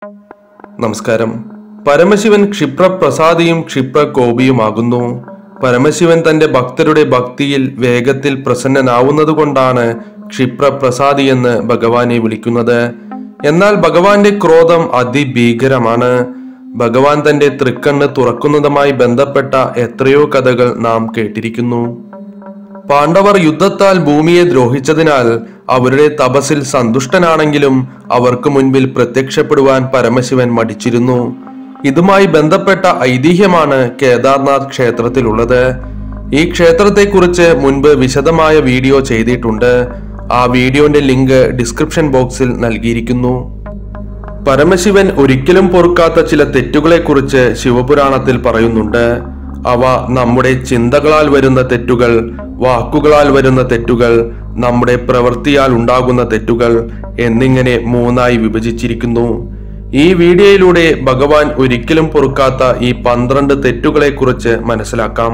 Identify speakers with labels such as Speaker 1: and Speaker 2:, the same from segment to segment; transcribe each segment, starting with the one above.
Speaker 1: നമസ്കാരം പരമശിവൻ ക്ഷിപ്രപ്രസാദിയും ക്ഷിപ്രകോപിയുമാകുന്നു പരമശിവൻ തന്റെ ഭക്തരുടെ ഭക്തിയിൽ വേഗത്തിൽ പ്രസന്നനാവുന്നതുകൊണ്ടാണ് ക്ഷിപ്രപ്രസാദി എന്ന് ഭഗവാനെ വിളിക്കുന്നത് എന്നാൽ ഭഗവാന്റെ ക്രോധം അതിഭീകരമാണ് ഭഗവാൻ തന്റെ തൃക്കണ്ണ് തുറക്കുന്നതുമായി ബന്ധപ്പെട്ട എത്രയോ കഥകൾ നാം കേട്ടിരിക്കുന്നു പാണ്ഡവർ യുദ്ധത്താൽ ഭൂമിയെ ദ്രോഹിച്ചതിനാൽ അവരുടെ തപസ്സിൽ സന്തുഷ്ടനാണെങ്കിലും അവർക്ക് മുൻപിൽ പ്രത്യക്ഷപ്പെടുവാൻ പരമശിവൻ മടിച്ചിരുന്നു ഇതുമായി ബന്ധപ്പെട്ട ഐതിഹ്യമാണ് കേദാർനാഥ് ക്ഷേത്രത്തിലുള്ളത് ഈ ക്ഷേത്രത്തെക്കുറിച്ച് മുൻപ് വിശദമായ വീഡിയോ ചെയ്തിട്ടുണ്ട് ആ വീഡിയോന്റെ ലിങ്ക് ഡിസ്ക്രിപ്ഷൻ ബോക്സിൽ നൽകിയിരിക്കുന്നു പരമശിവൻ ഒരിക്കലും പൊറുക്കാത്ത ചില തെറ്റുകളെക്കുറിച്ച് ശിവപുരാണത്തിൽ പറയുന്നുണ്ട് അവ നമ്മുടെ ചിന്തകളാൽ വരുന്ന തെറ്റുകൾ വാക്കുകളാൽ വരുന്ന തെറ്റുകൾ നമ്മുടെ പ്രവൃത്തിയാൽ ഉണ്ടാകുന്ന തെറ്റുകൾ എന്നിങ്ങനെ മൂന്നായി വിഭജിച്ചിരിക്കുന്നു ഈ വീഡിയോയിലൂടെ ഭഗവാൻ ഒരിക്കലും പൊറുക്കാത്ത ഈ പന്ത്രണ്ട് തെറ്റുകളെക്കുറിച്ച് മനസ്സിലാക്കാം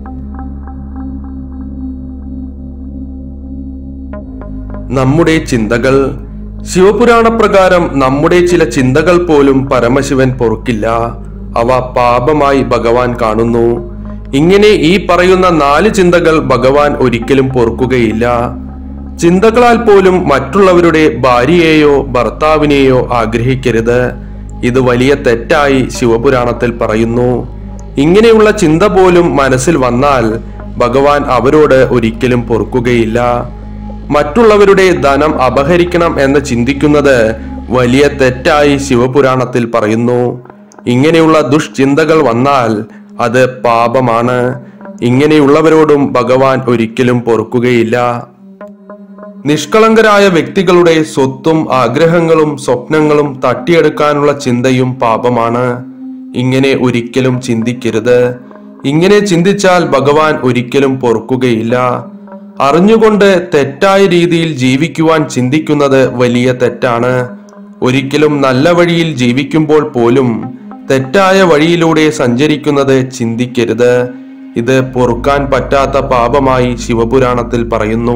Speaker 1: നമ്മുടെ ചിന്തകൾ ശിവപുരാണ പ്രകാരം നമ്മുടെ ചില ചിന്തകൾ പോലും പരമശിവൻ പൊറുക്കില്ല അവ പാപമായി ഭഗവാൻ കാണുന്നു ഇങ്ങനെ ഈ പറയുന്ന നാല് ചിന്തകൾ ഭഗവാൻ ഒരിക്കലും പൊറുക്കുകയില്ല ചിന്തകളാൽ പോലും മറ്റുള്ളവരുടെ ഭാര്യയെയോ ഭർത്താവിനെയോ ആഗ്രഹിക്കരുത് ഇത് വലിയ തെറ്റായി ശിവപുരാണത്തിൽ പറയുന്നു ഇങ്ങനെയുള്ള ചിന്ത പോലും മനസ്സിൽ വന്നാൽ ഭഗവാൻ അവരോട് ഒരിക്കലും പൊറുക്കുകയില്ല മറ്റുള്ളവരുടെ ധനം അപഹരിക്കണം എന്ന് ചിന്തിക്കുന്നത് വലിയ തെറ്റായി ശിവപുരാണത്തിൽ പറയുന്നു ഇങ്ങനെയുള്ള ദുഷ്ചിന്തകൾ വന്നാൽ അത് പാപമാണ് ഇങ്ങനെയുള്ളവരോടും ഭഗവാൻ ഒരിക്കലും പൊറുക്കുകയില്ല നിഷ്കളങ്കരായ വ്യക്തികളുടെ സ്വത്തും ആഗ്രഹങ്ങളും സ്വപ്നങ്ങളും തട്ടിയെടുക്കാനുള്ള ചിന്തയും പാപമാണ് ഇങ്ങനെ ഒരിക്കലും ചിന്തിക്കരുത് ഇങ്ങനെ ചിന്തിച്ചാൽ ഭഗവാൻ ഒരിക്കലും പൊറുക്കുകയില്ല അറിഞ്ഞുകൊണ്ട് തെറ്റായ രീതിയിൽ ജീവിക്കുവാൻ ചിന്തിക്കുന്നത് വലിയ തെറ്റാണ് ഒരിക്കലും നല്ല വഴിയിൽ ജീവിക്കുമ്പോൾ പോലും തെറ്റായ വഴിയിലൂടെ സഞ്ചരിക്കുന്നത് ചിന്തിക്കരുത് ഇത് പൊറുക്കാൻ പറ്റാത്ത പാപമായി ശിവപുരാണത്തിൽ പറയുന്നു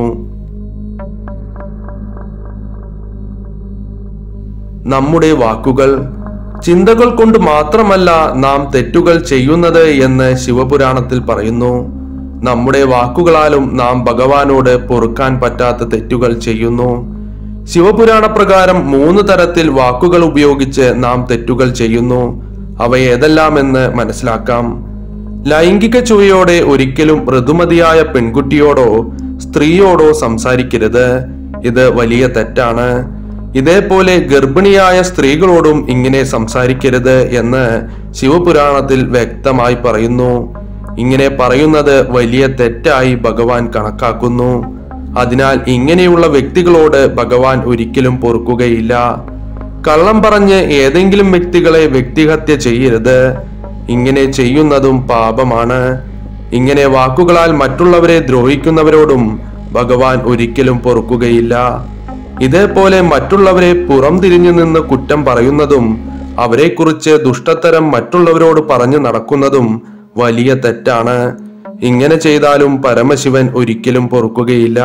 Speaker 1: നമ്മുടെ വാക്കുകൾ ചിന്തകൾ കൊണ്ട് മാത്രമല്ല നാം തെറ്റുകൾ ചെയ്യുന്നത് എന്ന് ശിവപുരാണത്തിൽ പറയുന്നു നമ്മുടെ വാക്കുകളാലും നാം ഭഗവാനോട് പൊറുക്കാൻ പറ്റാത്ത തെറ്റുകൾ ചെയ്യുന്നു ശിവപുരാണ പ്രകാരം മൂന്ന് തരത്തിൽ വാക്കുകൾ ഉപയോഗിച്ച് നാം തെറ്റുകൾ ചെയ്യുന്നു അവ ഏതെല്ലാമെന്ന് മനസ്സിലാക്കാം ലൈംഗിക ചുവയോടെ ഒരിക്കലും ഋതുമതിയായ പെൺകുട്ടിയോടോ സ്ത്രീയോടോ സംസാരിക്കരുത് ഇത് വലിയ തെറ്റാണ് ഇതേപോലെ ഗർഭിണിയായ സ്ത്രീകളോടും ഇങ്ങനെ സംസാരിക്കരുത് എന്ന് ശിവപുരാണത്തിൽ വ്യക്തമായി പറയുന്നു ഇങ്ങനെ പറയുന്നത് വലിയ തെറ്റായി ഭഗവാൻ കണക്കാക്കുന്നു അതിനാൽ ഇങ്ങനെയുള്ള വ്യക്തികളോട് ഭഗവാൻ ഒരിക്കലും പൊറുക്കുകയില്ല കള്ളം പറഞ്ഞ് ഏതെങ്കിലും വ്യക്തികളെ വ്യക്തിഹത്യ ചെയ്യരുത് ഇങ്ങനെ ചെയ്യുന്നതും പാപമാണ് ഇങ്ങനെ വാക്കുകളാൽ മറ്റുള്ളവരെ ദ്രോഹിക്കുന്നവരോടും ഭഗവാൻ ഒരിക്കലും പൊറുക്കുകയില്ല ഇതേപോലെ മറ്റുള്ളവരെ പുറം തിരിഞ്ഞു നിന്ന് കുറ്റം പറയുന്നതും അവരെക്കുറിച്ച് ദുഷ്ടത്തരം മറ്റുള്ളവരോട് പറഞ്ഞു നടക്കുന്നതും വലിയ തെറ്റാണ് ഇങ്ങനെ ചെയ്താലും പരമശിവൻ ഒരിക്കലും പൊറുക്കുകയില്ല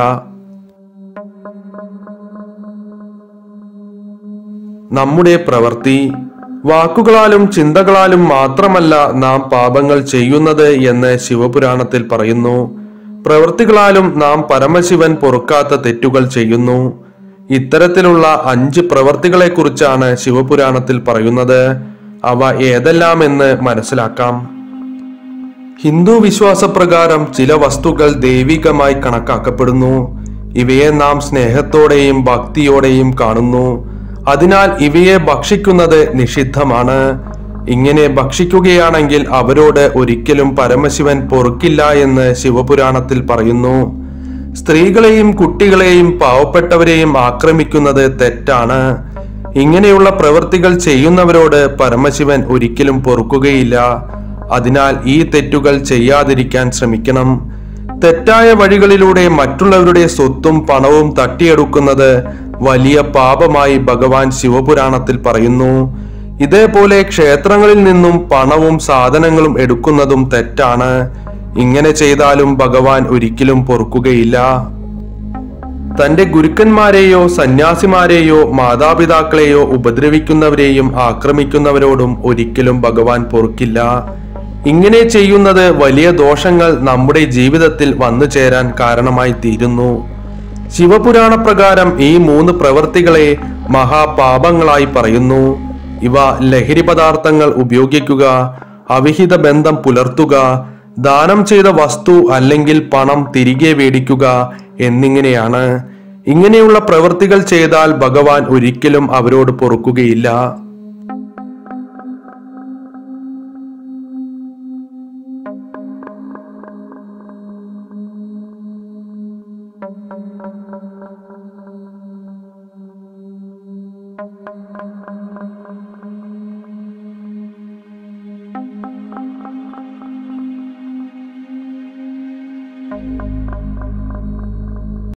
Speaker 1: നമ്മുടെ പ്രവൃത്തി വാക്കുകളാലും ചിന്തകളാലും മാത്രമല്ല നാം പാപങ്ങൾ ചെയ്യുന്നത് എന്ന് ശിവപുരാണത്തിൽ പറയുന്നു പ്രവൃത്തികളാലും നാം പരമശിവൻ പൊറുക്കാത്ത തെറ്റുകൾ ചെയ്യുന്നു ഇത്തരത്തിലുള്ള അഞ്ച് പ്രവൃത്തികളെ കുറിച്ചാണ് ശിവപുരാണത്തിൽ പറയുന്നത് അവ ഏതെല്ലാമെന്ന് മനസ്സിലാക്കാം ഹിന്ദു വിശ്വാസപ്രകാരം ചില വസ്തുക്കൾ ദൈവികമായി കണക്കാക്കപ്പെടുന്നു ഇവയെ നാം സ്നേഹത്തോടെയും ഭക്തിയോടെയും കാണുന്നു അതിനാൽ ഇവയെ ഭക്ഷിക്കുന്നത് നിഷിദ്ധമാണ് ഇങ്ങനെ ഭക്ഷിക്കുകയാണെങ്കിൽ അവരോട് ഒരിക്കലും പരമശിവൻ പൊറുക്കില്ല എന്ന് ശിവപുരാണത്തിൽ പറയുന്നു സ്ത്രീകളെയും കുട്ടികളെയും പാവപ്പെട്ടവരെയും ആക്രമിക്കുന്നത് തെറ്റാണ് ഇങ്ങനെയുള്ള പ്രവൃത്തികൾ ചെയ്യുന്നവരോട് പരമശിവൻ ഒരിക്കലും പൊറുക്കുകയില്ല അതിനാൽ ഈ തെറ്റുകൾ ചെയ്യാതിരിക്കാൻ ശ്രമിക്കണം തെറ്റായ വഴികളിലൂടെ മറ്റുള്ളവരുടെ സ്വത്തും പണവും തട്ടിയെടുക്കുന്നത് വലിയ പാപമായി ഭഗവാൻ ശിവപുരാണത്തിൽ പറയുന്നു ഇതേപോലെ ക്ഷേത്രങ്ങളിൽ നിന്നും പണവും സാധനങ്ങളും എടുക്കുന്നതും തെറ്റാണ് ഇങ്ങനെ ചെയ്താലും ഭഗവാൻ ഒരിക്കലും പൊറുക്കുകയില്ല തന്റെ ഗുരുക്കന്മാരെയോ സന്യാസിമാരെയോ മാതാപിതാക്കളെയോ ഉപദ്രവിക്കുന്നവരെയും ആക്രമിക്കുന്നവരോടും ഒരിക്കലും ഭഗവാൻ പൊറുക്കില്ല ഇങ്ങനെ ചെയ്യുന്നത് വലിയ ദോഷങ്ങൾ നമ്മുടെ ജീവിതത്തിൽ വന്നു ചേരാൻ കാരണമായി തീരുന്നു ശിവപുരാണ പ്രകാരം ഈ മൂന്ന് പ്രവൃത്തികളെ മഹാപാപങ്ങളായി പറയുന്നു ഇവ ലഹരി പദാർത്ഥങ്ങൾ ഉപയോഗിക്കുക അവിഹിത ബന്ധം പുലർത്തുക ദാനം ചെയ്ത വസ്തു അല്ലെങ്കിൽ പണം തിരികെ മേടിക്കുക എന്നിങ്ങനെയാണ് ഇങ്ങനെയുള്ള പ്രവൃത്തികൾ ചെയ്താൽ ഭഗവാൻ ഒരിക്കലും അവരോട് പൊറുക്കുകയില്ല
Speaker 2: thank you